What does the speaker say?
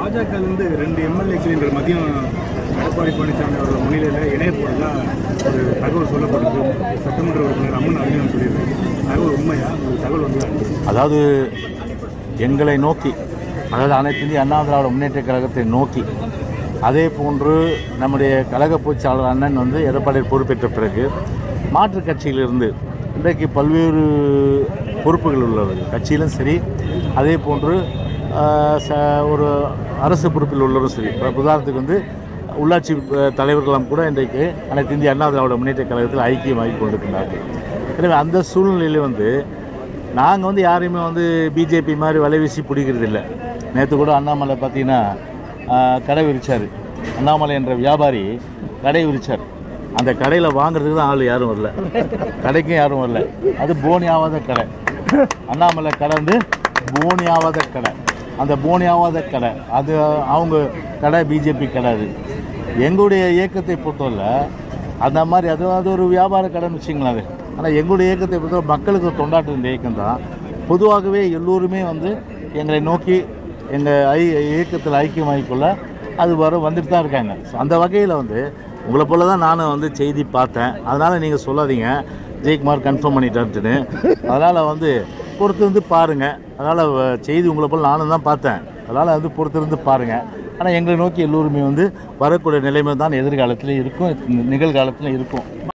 பாஜகலேருந்து ரெண்டு எம்எல்ஏக்கள் இன்று மதியம் எடப்பாடி பழனிசாமி அவர்கள் முன்னிலையில் இணைய போறதா ஒரு தகவல் சொல்லப்படுது சட்டமன்ற உறுப்பினர் அம்மன் அறிஞர் சொல்லியிருக்காரு தகவல் உண்மையா ஒரு தகவல் வந்து அதாவது எங்களை நோக்கி அதாவது அனைத்து இந்திய அண்ணா திராவிட முன்னேற்ற கழகத்தை நோக்கி அதே போன்று நம்முடைய கழக பொதுச்சாளர் அண்ணன் வந்து எடப்பாடி பொறுப்பேற்ற பிறகு மாற்றுக் கட்சியிலிருந்து இன்றைக்கு பல்வேறு பொறுப்புகள் உள்ளவர்கள் கட்சியிலும் சரி அதே போன்று ஆஹ், ச ஒரு அரசு பொறுப்பில் உள்ளவரும் சரி இப்ப உதாரணத்துக்கு வந்து உள்ளாட்சி அஹ், தலைவர்களும் கூட இன்றைக்கு அனைத்து இந்திய அண்ணா திராவிட முன்னேற்ற கழகத்தில் ஐக்கியமாகி கொண்டிருக்கிறார்கள் எனவே அந்த சூழ்நிலையில் வந்து நாங்கள் வந்து யாரையுமே வந்து பிஜேபி மாதிரி வலை வீசி பிடிக்கிறது இல்லை நேற்று கூட அண்ணாமலை பார்த்தீங்கன்னா ஆஹ், கடை விரிச்சார் அண்ணாமலை என்ற வியாபாரி கடை விரிச்சார் அந்த கடையில் வாங்குறதுக்கு தான் ஆள் யாரும் வரல கடைக்கும் யாரும் வரல அது போனி ஆகாத கடை அண்ணாமலை கடை வந்து போனி ஆகாத கடை அந்த போனி ஆகாத கடை அது அவங்க கடை பிஜேபி கடை அது எங்களுடைய இயக்கத்தை பொறுத்தவரை அந்த மாதிரி அது அது ஒரு வியாபார கடைன்னு வச்சுங்களேன் அது ஆனால் எங்களுடைய இயக்கத்தை பொறுத்தவரை மக்களுக்கு தொண்டாற்று இந்த இயக்கம் தான் பொதுவாகவே எல்லோருமே வந்து எங்களை நோக்கி எங்கள் ஐ இயக்கத்தில் ஐக்கியமாகிக்கொள்ள அது வர வந்துட்டு தான் இருக்காங்க ஸோ அந்த வகையில் வந்து உங்களை போல தான் நானும் வந்து செய்தி பார்த்தேன் அதனால் நீங்கள் சொல்லாதீங்க ஜெயக்குமார் கன்ஃபார்ம் பண்ணிட்டான்ட்டுன்னு அதனால் வந்து பொறுத்து வந்து பாருங்கள் அதனால் செய்தி உங்களை போல் நானும் தான் பார்த்தேன் அதனால் வந்து பொறுத்திருந்து பாருங்கள் ஆனால் எங்களை நோக்கி எல்லோருமே வந்து வரக்கூடிய நிலைமை தான் எதிர்காலத்தில் இருக்கும் நிகழ்காலத்தில் இருக்கும்